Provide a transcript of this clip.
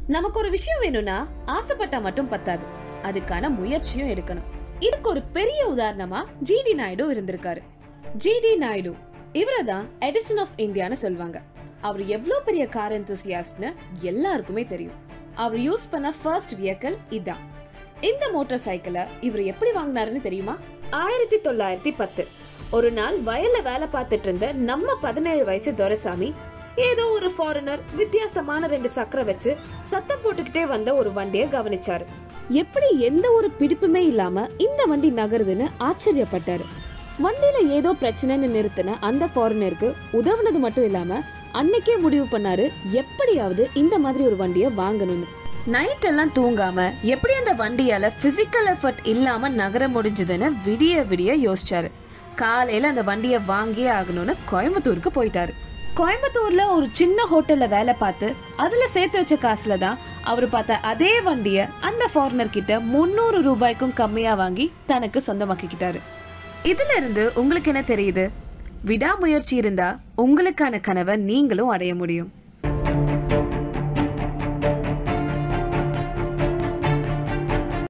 நமக்கு ஒரு விஷயம் வேணும்னா ஆசைப்பட்டா மட்டும் பத்தாது அதுக்கான முயற்சியும் எடுக்கணும் இதுக்கு ஒரு பெரிய உதாரணமா ஜிடி நாயுடு இருந்திருக்காரு ஜிடி நாயுடு இவரை தான் எடிசன் ஆஃப் இந்தியான்னு சொல்லுவாங்க அவர் எவ்வளவு பெரிய கார் எந்தூசியாஸ்ட்னு எல்லாருக்குமே தெரியும் அவர் யூஸ் பண்ண ஃபர்ஸ்ட் வெஹிக்கிள் இதான் இந்த மோட்டார் சைக்கிளை இவர் எப்படி வாங்கினாருன்னு தெரியுமா ஆயிரத்தி தொள்ளாயிரத்தி பத்து ஒரு நாள் வயல்ல வேலை பார்த்துட்டு இருந்த நம்ம பதினேழு வயசு துரைசாமி ஏதோ ஒரு ஃபாரினர் வித்தியாசமான ரெண்டு சக்கரை வச்சு சத்தம் போட்டுக்கிட்டே வந்த ஒரு வண்டியை கவனிச்சாரு எப்படி எந்த ஒரு பிடிப்புமே இல்லாம இந்த வண்டி நகருதுன்னு ஆச்சரியப்பட்டாரு வண்டியில ஏதோ பிரச்சனைன்னு நிறுத்தின அந்த ஃபாரினருக்கு உதவுனது மட்டும் இல்லாம அன்னைக்கே முடிவு பண்ணாரு எப்படியாவது இந்த மாதிரி ஒரு வண்டியை வாங்கணும்னு நைட் எல்லாம் தூங்காம எப்படி அந்த வண்டியால பிசிக்கல் எஃபர்ட் இல்லாம நகர முடிஞ்சதுன்னு விடிய விடிய யோசிச்சாரு காலையில அந்த வண்டியை வாங்கியே ஆகணும்னு கோயம்புத்தூருக்கு போயிட்டாரு கோயம்புத்தூர்ல ஒரு சின்ன ஹோட்டல்ல வேலை பார்த்து அதுல சேர்த்து வச்ச காசுல தான் அவர் பார்த்த அதே வண்டிய அந்த ஃபாரினர் கிட்ட முந்நூறு ரூபாய்க்கும் கம்மியா வாங்கி தனக்கு சொந்தமாக்கிக்கிட்டாரு இதுல இருந்து உங்களுக்கு என்ன தெரியுது விடாமுயற்சி இருந்தா உங்களுக்கான கனவை நீங்களும் அடைய முடியும்